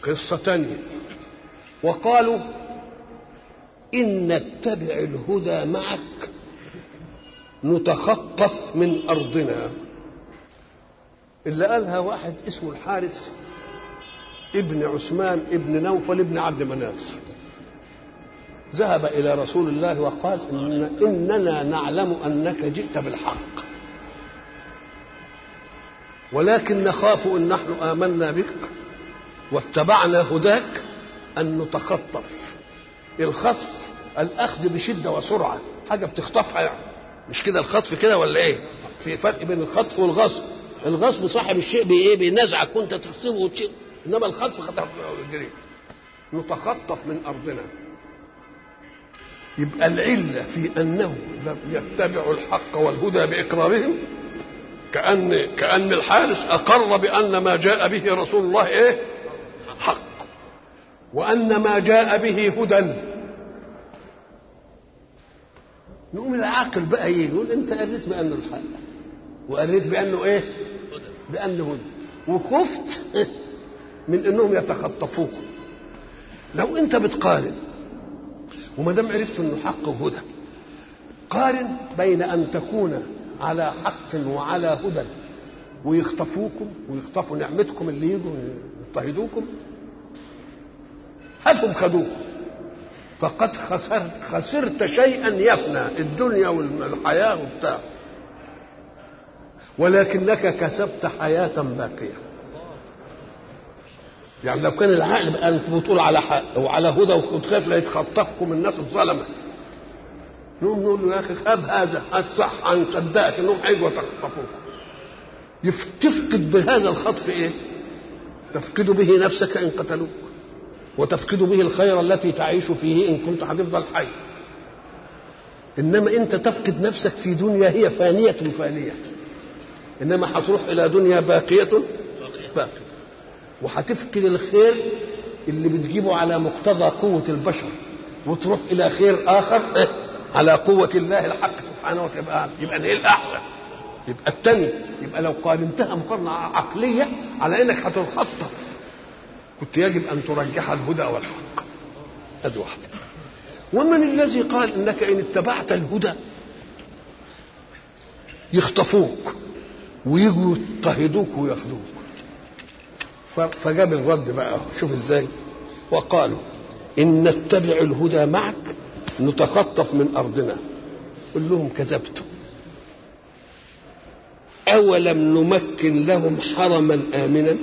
قصة تانية وقالوا إن نتبع الهدى معك نتخطف من أرضنا اللي قالها واحد اسمه الحارث ابن عثمان ابن نوفل ابن عبد مناف ذهب إلى رسول الله وقال إن إننا نعلم أنك جئت بالحق ولكن نخاف إن نحن آمنا بك واتبعنا هداك أن نتخطف الخطف الأخذ بشدة وسرعة حاجة بتخطفها يعني مش كده الخطف كده ولا إيه في فرق بين الخطف والغصب الغصب صاحب الشيء بإيه بينزعك وأنت تغصبه وتشيل إنما الخطف خطف جريت نتخطف من أرضنا يبقى العلة في أنه لم يتبعوا الحق والهدى بإقرارهم كأن كأن الحارس أقر بأن ما جاء به رسول الله إيه؟ حق وأن ما جاء به هدى نقوم العاقل بقى يجي يقول أنت قريت بأنه الحق وقريت بأنه إيه؟ بأنه هدى وخفت من أنهم يتخطفوك لو أنت بتقارن وما دام عرفت انه حق وهدى قارن بين ان تكون على حق وعلى هدى ويخطفوكم ويخطفوا نعمتكم اللي يجوا يضطهدوكم هاتهم خدوكم فقد خسرت خسرت شيئا يفنى الدنيا والحياه وبتاع ولكنك كسبت حياه باقيه يعني لو كان العقل بقى انت بتقول على حق وعلى هدى وكنت خايف لا يتخطفكم الناس الظلمه نقوم نقول له يا اخي خاب هذا الصح هنصدقك انهم هيجوا يتخطفوك تفقد بهذا الخطف ايه؟ تفقد به نفسك ان قتلوك وتفقد به الخير التي تعيش فيه ان كنت هتفضل حي انما انت تفقد نفسك في دنيا هي فانيه فانيه انما هتروح الى دنيا باقيه باقيه وهتفقد الخير اللي بتجيبه على مقتضى قوة البشر وتروح إلى خير آخر على قوة الله الحق سبحانه وتعالى يبقى إيه الأحسن يبقى الثاني يبقى لو قارنتها مقارنة عقلية على إنك هتتخطف كنت يجب أن ترجح الهدى والحق هذه واحدة ومن الذي قال إنك إن اتبعت الهدى يخطفوك ويجوا يضطهدوك وياخذوك فجاب الرد بقى شوف ازاي وقالوا ان نتبع الهدى معك نتخطف من ارضنا قل لهم كذبتم اولم نمكن لهم حرما امنا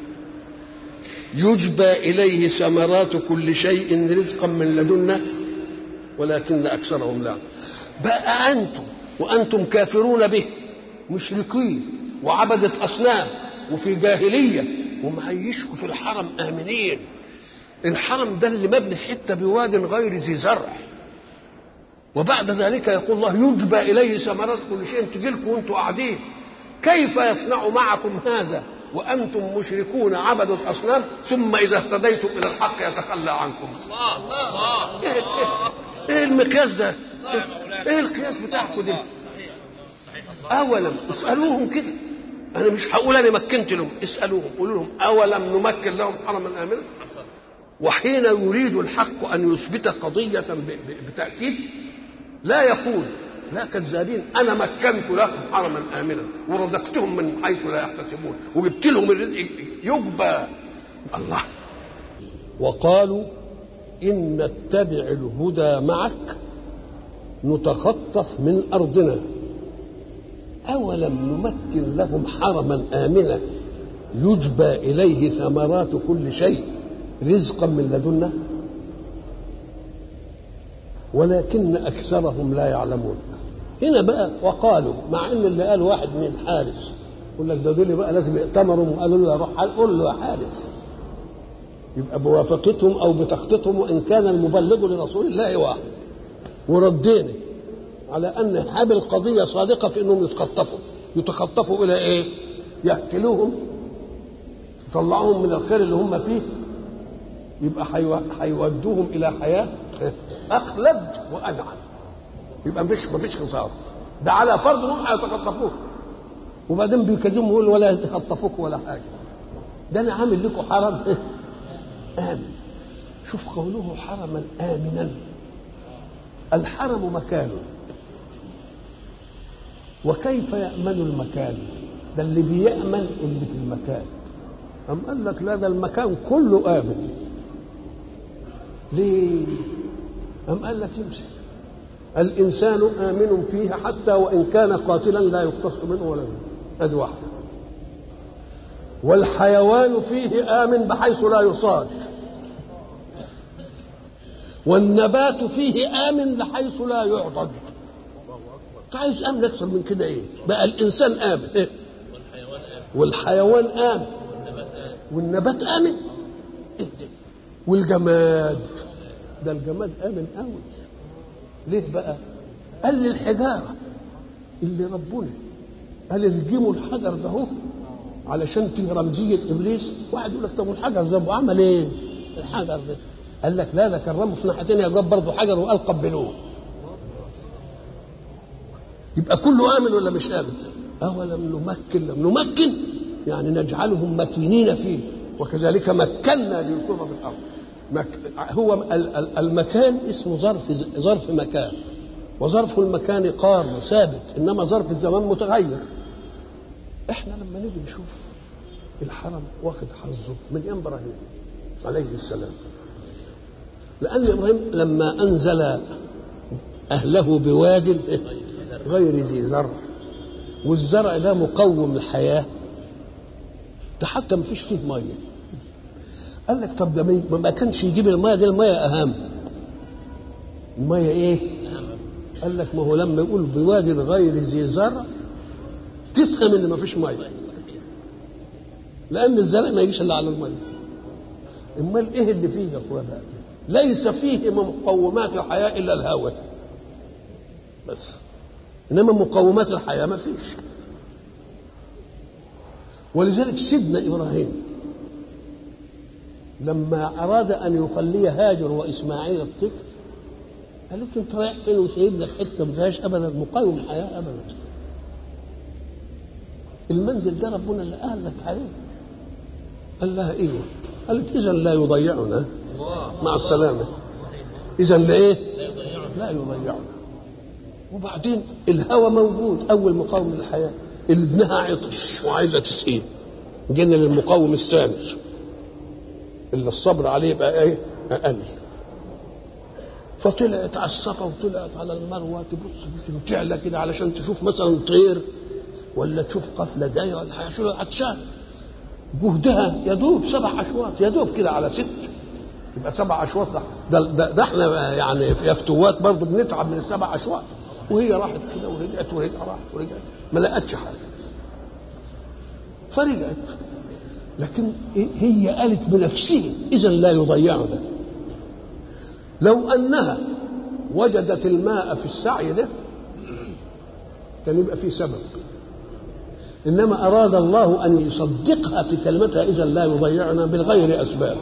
يجبى اليه ثمرات كل شيء رزقا من لدنا ولكن اكثرهم لا بقى انتم وانتم كافرون به مشركين وعبده اصنام وفي جاهليه ومعيشكم في الحرم امنين الحرم ده اللي مبني في حته بواد غير ذي زرع وبعد ذلك يقول الله يجبى اليه ثمرات كل شيء تجي لكم وانتم قاعدين كيف يصنع معكم هذا وانتم مشركون عبدة اصنام ثم اذا اهتديتم الى الحق يتخلى عنكم الله الله ايه, إيه, إيه المقياس ده ايه القياس بتاعكم ده اولم اسالوهم كده انا مش هقول انا مكنت لهم اسالوهم قولوا لهم اولم نمكن لهم حرما امنا وحين يريد الحق ان يثبت قضيه بتاكيد لا يقول لا كذابين انا مكنت لهم حرما امنا ورزقتهم من حيث لا يحتسبون وجبت لهم الرزق يجبى الله وقالوا ان نتبع الهدى معك نتخطف من ارضنا أولم نمكن لهم حرما آمنا يجبى إليه ثمرات كل شيء رزقا من لدنا ولكن أكثرهم لا يعلمون هنا بقى وقالوا مع ان اللي قال واحد من الحارس يقول لك ده دول بقى لازم يأتمروا وقالوا له يا روح قول له يا حارس يبقى بوافقتهم او بتخطيطهم وان كان المبلغ لرسول الله واحد وردينا على ان هذه القضيه صادقه في انهم يتخطفوا يتخطفوا الى ايه؟ يقتلوهم يطلعوهم من الخير اللي هم فيه يبقى هيودوهم الى حياه اخلد وانعم يبقى مفيش مفيش خساره ده على فرض انهم هيتخطفوك وبعدين بيكلمهم يقول ولا يتخطفوك ولا حاجه ده انا عامل لكم حرم آمن شوف قوله حرما آمنا الحرم مكان وكيف يأمن المكان ده اللي بيأمن اللي في المكان أم قال لك لا ده المكان كله آمن ليه أم قال لك يمسك الإنسان آمن فيه حتى وإن كان قاتلا لا يقتص منه ولا منه هذه واحدة والحيوان فيه آمن بحيث لا يصاد والنبات فيه آمن بحيث لا يعضد عايز امن اكثر من كده ايه بقى الانسان امن إيه؟ والحيوان امن والنبات امن إيه ده؟ والجماد ده الجماد امن قوي ليه بقى قال لي الحجاره اللي ربنا قال الجموا الحجر ده هو علشان فيه رمزيه ابليس واحد يقول لك طب والحجر ده عمل ايه الحجر ده قال لك لا ده كرمه في ناحيتين يا جاب برضه حجر وقال قبلوه يبقى كله امن ولا مش امن اولم نمكن لم نمكن يعني نجعلهم مكينين فيه وكذلك مكنا ليوسف في الارض مك... هو المكان اسمه ظرف ظرف مكان وظرف المكان قار ثابت انما ظرف الزمان متغير احنا لما نيجي نشوف الحرم واخد حظه من ايام ابراهيم عليه السلام لان ابراهيم لما انزل اهله بواد غير ذي زرع والزرع ده مقوم الحياه ده حتى ما فيش فيه ميه قال لك طب ده ما كانش يجيب الميه دي الميه اهم الميه ايه قال لك ما هو لما يقول بواد غير ذي زرع تفهم ان ما فيش ميه لان الزرع ما يجيش الا على الميه امال ايه اللي فيه يا اخوانا ليس فيه من مقومات الحياه الا الهواء بس انما مقومات الحياه ما فيش ولذلك سيدنا ابراهيم لما اراد ان يخلي هاجر واسماعيل الطفل قال له انت رايح فين وسايبنا في حته ما فيهاش ابدا مقاوم حياه ابدا المنزل ده ربنا اللي قال لك عليه قال لها ايه قالت اذا لا يضيعنا مع السلامه اذا لايه لا يضيعنا وبعدين الهوى موجود اول مقاوم للحياه اللي ابنها عطش وعايزه تسقيه جينا للمقاوم الثاني اللي الصبر عليه يبقى ايه اقل فطلعت على الصفا وطلعت على المروه تبص وتعلى كده علشان تشوف مثلا طير ولا تشوف قفله جايه ولا حاجه شو عطشان جهدها يدوب سبع اشواط يدوب كده على ست يبقى سبع اشواط ده ده, ده, ده احنا يعني في فتوات برضه بنتعب من السبع اشواط وهي راحت كده ورجعت ورجعت راحت ورجعت ما لقتش حاجه فرجعت لكن هي قالت بنفسها اذا لا يضيعنا لو انها وجدت الماء في السعي ده كان يبقى فيه سبب انما اراد الله ان يصدقها في كلمتها اذا لا يضيعنا بالغير اسباب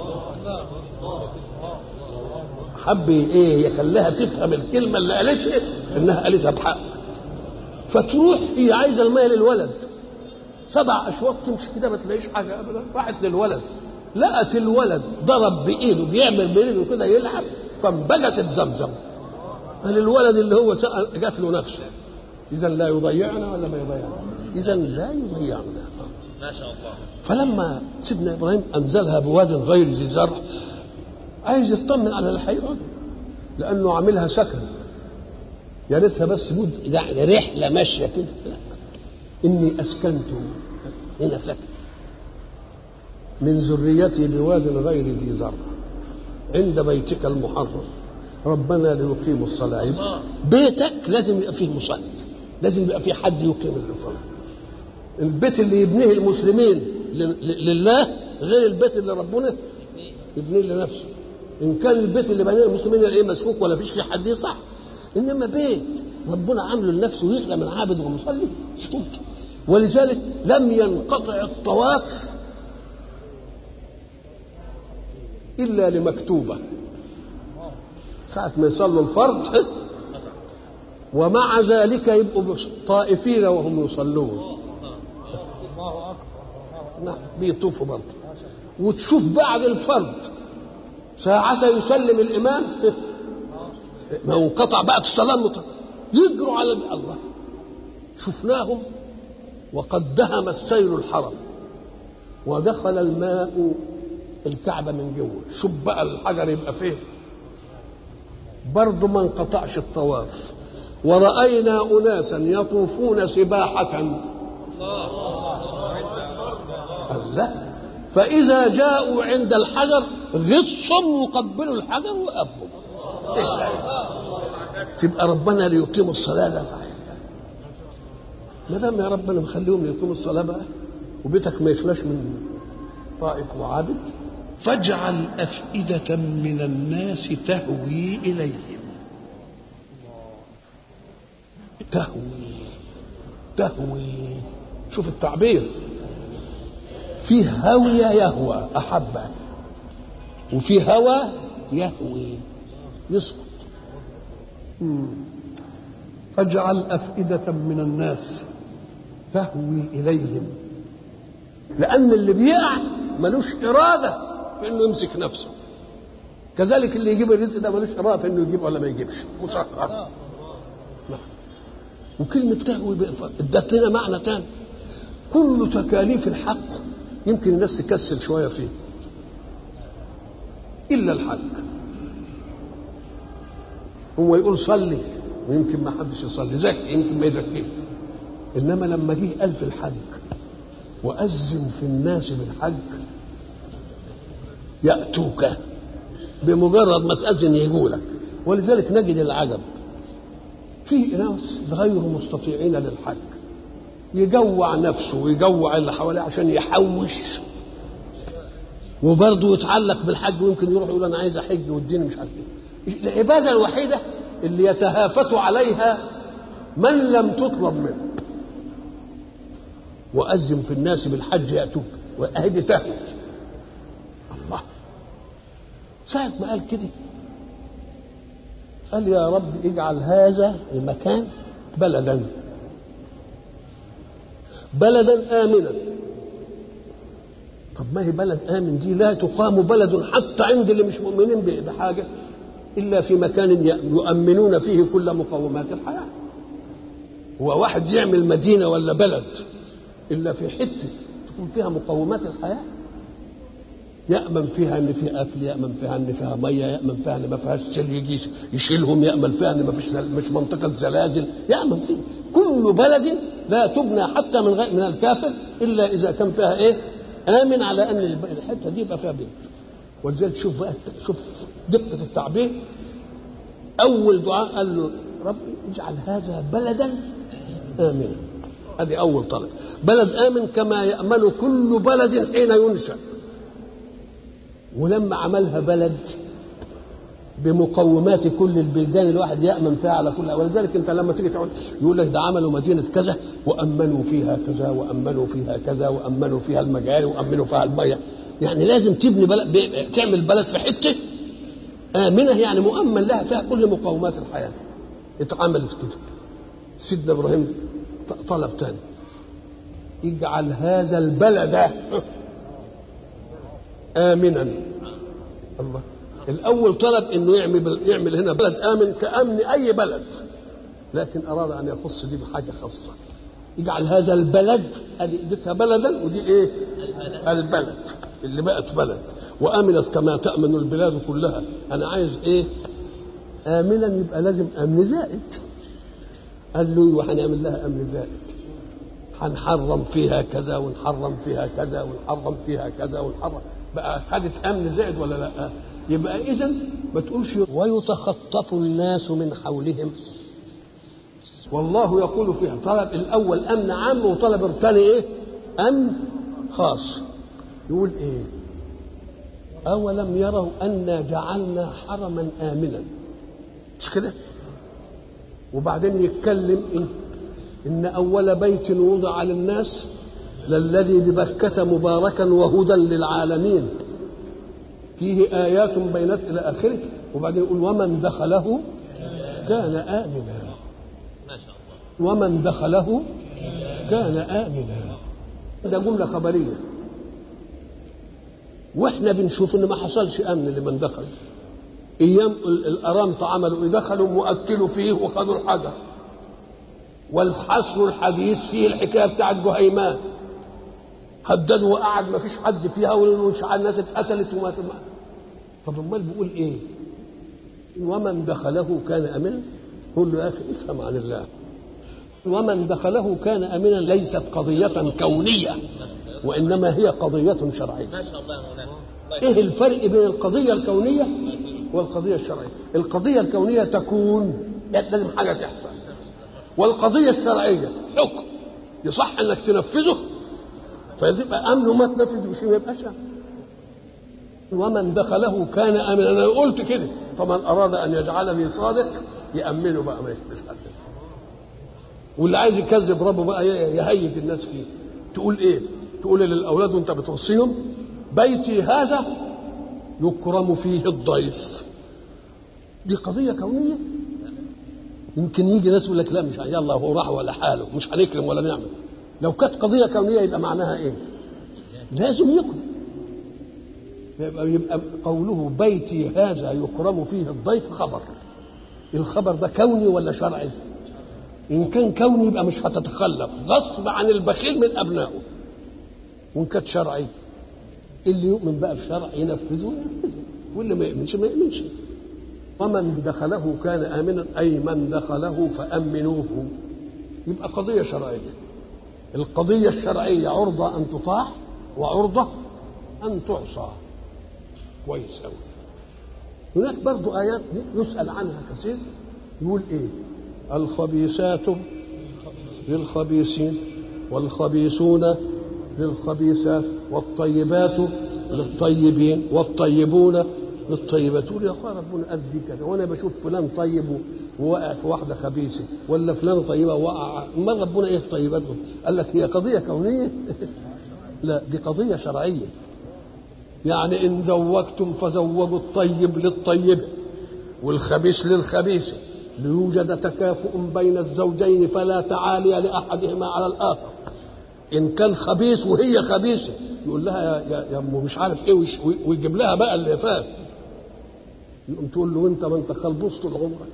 حب ايه يخليها تفهم الكلمه اللي قالتها انها قالتها بحق فتروح هي عايزه الميه للولد سبع اشواط تمشي كده ما تلاقيش حاجه ابدا راحت للولد لقت الولد ضرب بايده بيعمل بايده كده يلعب فانبجست زمزم قال الولد اللي هو سأل جات له نفسه اذا لا يضيعنا ولا ما يضيعنا اذا لا يضيعنا ما شاء الله فلما سيدنا ابراهيم انزلها بواد غير ذي زرع عايز يطمن على اللي هيقعد لانه عاملها سكن يا ريتها بس مد يعني رحله ماشيه كده لا اني اسكنت هنا سكن من ذريتي بواد غير ذي زرع عند بيتك المحرم ربنا ليقيموا الصلاة يبقى بيتك لازم يبقى فيه مصلي لازم يبقى فيه حد يقيم الصلاة البيت اللي يبنيه المسلمين لله غير البيت اللي ربنا يبنيه لنفسه ان كان البيت اللي بنيه المسلمين ايه مسكوك ولا فيش فيه حد يصح انما بيت ربنا عامله لنفسه ويخلى من عابد ومصلي مش ممكن ولذلك لم ينقطع الطواف الا لمكتوبه ساعة ما يصلوا الفرض ومع ذلك يبقوا طائفين وهم يصلون نعم بيطوفوا برضه وتشوف بعد الفرض ساعة يسلم الإمام ما هو انقطع بقى في الصلاة المطلق يجروا على الله شفناهم وقد دهم السيل الحرم ودخل الماء الكعبة من جوه شوف بقى الحجر يبقى فين برضه ما انقطعش الطواف ورأينا أناسا يطوفون سباحة الله فإذا جاءوا عند الحجر غصوا وقبلوا الحجر وقفوا تبقى ربنا ليقيموا الصلاة لا صحيح ما دام يا ربنا مخليهم ليقيموا الصلاة بقى وبيتك ما يخلاش من طائف وعابد فاجعل أفئدة من الناس تهوي إليهم تهوي تهوي شوف التعبير فيه هوي يهوى أحب وفي هوى يهوي يسقط فاجعل أفئدة من الناس تهوي إليهم لأن اللي بيقع ملوش إرادة في إنه يمسك نفسه كذلك اللي يجيب الرزق ده ملوش إرادة في إنه يجيب ولا ما يجيبش مسخر نعم وكلمة تهوي ادت لنا معنى تاني كل تكاليف الحق يمكن الناس تكسل شوية فيه إلا الحج هو يقول صلي ويمكن ما حدش يصلي زكي يمكن ما يزكيش إنما لما جه قال في الحج وأذن في الناس بالحج يأتوك بمجرد ما تأذن يجوا لك ولذلك نجد العجب في ناس غير مستطيعين للحج يجوع نفسه ويجوع اللي حواليه عشان يحوش وبرضه يتعلق بالحج ويمكن يروح يقول انا عايز احج والدين مش عارف ايه العباده الوحيده اللي يتهافت عليها من لم تطلب منه وأذن في الناس بالحج يأتوك وأهدي تهوي الله ساعة ما قال كده قال يا رب اجعل هذا المكان بلدا بلدا آمنا طب ما هي بلد آمن دي لا تقام بلد حتى عند اللي مش مؤمنين بحاجة إلا في مكان يؤمنون فيه كل مقومات الحياة هو واحد يعمل مدينة ولا بلد إلا في حتة تكون فيها مقومات الحياة يأمن فيها إن في أكل يأمن فيها إن فيها مية يأمن فيها إن ما فيهاش سيل يجي يشيلهم يأمن فيها إن ما فيش مش منطقة زلازل يأمن فيها كل بلد لا تبنى حتى من غير من الكافر إلا إذا كان فيها إيه آمن على أن الحتة دي يبقى فيها بيت ولذلك شوف بقى شوف دقة التعبير أول دعاء قال له رب اجعل هذا بلدا آمنا هذه أول طلب بلد آمن كما يأمن كل بلد حين ينشأ ولما عملها بلد بمقومات كل البلدان الواحد يأمن فيها على كل ولذلك انت لما تيجي تقول يقول لك ده عملوا مدينة كذا وأمنوا فيها كذا وأمنوا فيها كذا وأمنوا فيها المجاري وأمنوا فيها المية يعني لازم تبني بلد تعمل بلد في حتة آمنة يعني مؤمن لها فيها كل مقومات الحياة اتعملت كده سيدنا إبراهيم طلب تاني اجعل هذا البلد آمنا الله الأول طلب إنه يعمل يعمل هنا بلد آمن كأمن أي بلد لكن أراد أن يخص دي بحاجة خاصة يجعل هذا البلد ادي اديتها بلدا ودي ايه؟ البلد اللي بقت بلد وامنت كما تامن البلاد كلها انا عايز ايه؟ امنا يبقى لازم امن زائد قال له وهنعمل لها امن زائد هنحرم فيها كذا ونحرم فيها كذا ونحرم فيها كذا ونحرم بقى خدت امن زائد ولا لا؟ يبقى اذا ما تقولش ويتخطف الناس من حولهم والله يقول فيها طلب الاول امن عام وطلب الثاني ايه امن خاص يقول ايه اولم يروا انا جعلنا حرما امنا مش كده وبعدين يتكلم إن, ان اول بيت وضع للناس للذي ببكة مباركا وهدى للعالمين فيه آيات بينات إلى آخره وبعدين يقول ومن دخله كان آمنا ومن دخله كان آمنا ده جملة خبرية واحنا بنشوف ان ما حصلش امن لمن دخل ايام الارامطه عملوا ايه دخلوا واكلوا فيه وخدوا الحجر والحصر الحديث فيه الحكايه بتاعت جهيمان هددوا وقعد ما فيش حد فيها والناس اتقتلت وما طب امال بيقول ايه؟ ومن دخله كان امنا قول له يا اخي افهم عن الله ومن دخله كان امنا ليست قضيه كونيه وانما هي قضيه شرعيه ما شاء الله مولانا ايه الفرق بين القضيه الكونيه والقضيه الشرعيه القضيه الكونيه تكون لازم حاجه تحصل والقضيه الشرعيه حكم يصح انك تنفذه فيبقى امن وما تنفذ ما يبقاش أمن. ومن دخله كان امنا انا قلت كده فمن اراد ان يجعلني صادق يامنه بقى مش مش قد واللي عايز يكذب ربه بقى يهيج الناس فيه تقول ايه تقول للاولاد وانت بتوصيهم بيتي هذا يكرم فيه الضيف دي قضيه كونيه يمكن يجي ناس يقول لك لا مش يلا هو راح ولا حاله مش هنكرم ولا نعمل لو كانت قضيه كونيه يبقى معناها ايه لازم يكرم يبقى, يبقى قوله بيتي هذا يكرم فيه الضيف خبر الخبر ده كوني ولا شرعي ان كان كوني يبقى مش هتتخلف غصب عن البخيل من ابنائه وان كانت شرعي اللي يؤمن بقى بشرع ينفذه ينفذه واللي ما يؤمنش ما يؤمنش ومن دخله كان امنا اي من دخله فامنوه يبقى قضيه شرعيه القضيه الشرعيه عرضه ان تطاع وعرضه ان تعصى كويس قوي هناك برضو ايات يسال عنها كثير يقول ايه الخبيثات للخبيثين والخبيثون للخبيثات والطيبات للطيبين والطيبون للطيبات تقول يا اخويا ربنا قال دي كده وانا بشوف فلان طيب ووقع في واحده خبيثه ولا فلان طيبه وقع ما ربنا ايه في طيباتهم قال لك هي قضيه كونيه لا دي قضيه شرعيه يعني ان زوجتم فزوجوا الطيب للطيب والخبيث للخبيث ليوجد تكافؤ بين الزوجين فلا تعالي لاحدهما على الاخر ان كان خبيث وهي خبيثه يقول لها يا يا, يا أم مش عارف ايه ويجيب لها بقى اللي فات يقوم تقول له انت ما انت خلبوص طول عمرك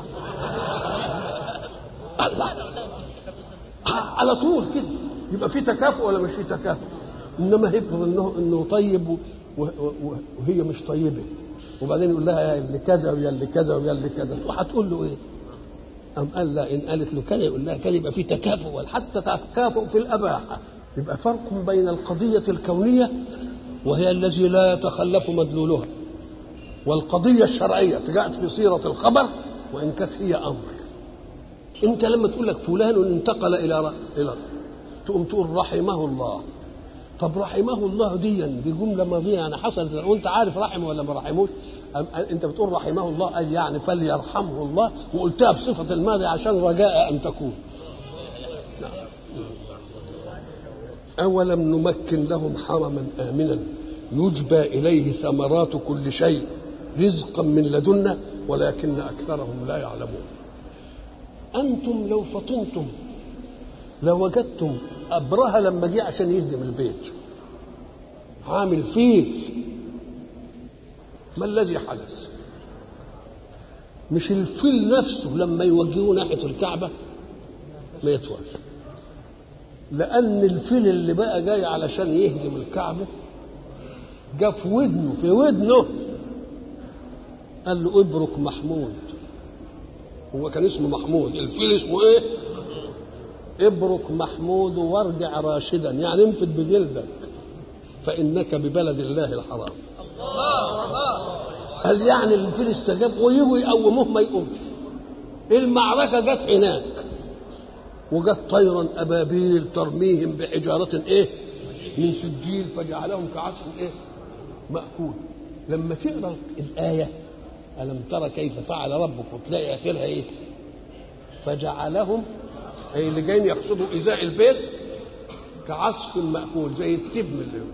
الله على طول كده يبقى في تكافؤ ولا مش في تكافؤ انما يفرض انه انه طيب وهي مش طيبه وبعدين يقول لها يا اللي كذا ويا اللي كذا ويا اللي كذا وهتقول له ايه؟ أم قال لا إن قالت له كذا يقول لها كذا يبقى في تكافؤ حتى تكافؤ في الأباحة يبقى فرق بين القضية الكونية وهي الذي لا يتخلف مدلولها والقضية الشرعية جاءت في صيغة الخبر وإن كانت هي أمر أنت لما تقول لك فلان انتقل إلى إلى تقوم تقول رحمه الله طب رحمه الله دي دي جملة ماضية يعني حصلت وأنت عارف رحمه ولا ما رحموش أنت بتقول رحمه الله أي يعني فليرحمه الله وقلتها بصفة الماضي عشان رجاء أن تكون أولم نمكن لهم حرما آمنا يجبى إليه ثمرات كل شيء رزقا من لدنا ولكن أكثرهم لا يعلمون أنتم لو فطنتم لوجدتم أبرهة لما جه عشان يهدم البيت عامل فيل ما الذي حدث مش الفيل نفسه لما يوجهوه ناحية الكعبة ما يطولش لأن الفيل اللي بقى جاي علشان يهدم الكعبة جه في ودنه في ودنه قال له ابرك محمود هو كان اسمه محمود الفيل اسمه ايه ابرك محمود وارجع راشدا يعني انفد بجلدك فانك ببلد الله الحرام قال يعني الفيل استجاب ويجوا يقوموه ما يقومش المعركه جت هناك وجت طيرا ابابيل ترميهم بحجاره ايه من سجيل فجعلهم كعصف ايه ماكول لما تقرا الايه الم ترى كيف فعل ربك وتلاقي اخرها ايه فجعلهم اي اللي جايين يقصدوا ازاء البيت كعصف ماكول زي التبن اللي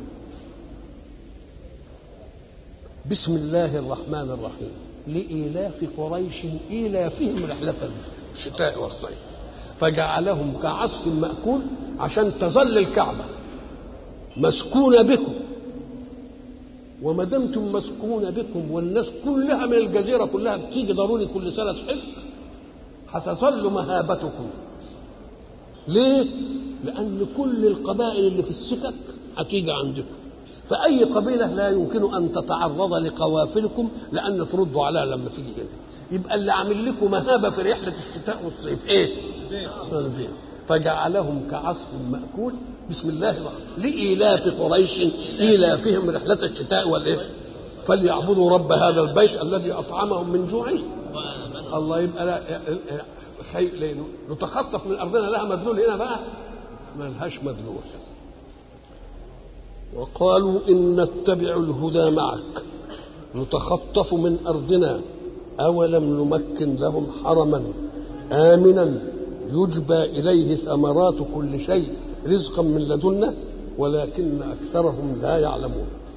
بسم الله الرحمن الرحيم لإيلاف قريش إيلافهم رحلة الشتاء والصيف فجعلهم كعصف مأكول عشان تظل الكعبة مسكونة بكم وما دمتم مسكون بكم والناس كلها من الجزيره كلها بتيجي ضروري كل سنه تحج هتظل مهابتكم ليه؟ لأن كل القبائل اللي في السكك هتيجي عندكم فأي قبيلة لا يمكن أن تتعرض لقوافلكم لأن تردوا عليها لما تيجي هنا يبقى اللي عامل لكم مهابة في رحلة الشتاء والصيف إيه؟ البيت فجعلهم كعصف مأكول بسم الله الرحمن لإيلاف قريش إيلافهم رحلة الشتاء والإيه؟ فليعبدوا رب هذا البيت الذي أطعمهم من جوع الله يبقى لا خي... نتخطف من أرضنا لها مدلول هنا بقى ما لهاش مدلول وقالوا إن نتبع الهدى معك نتخطف من أرضنا أولم نمكن لهم حرما آمنا يجبى إليه ثمرات كل شيء رزقا من لدنا ولكن أكثرهم لا يعلمون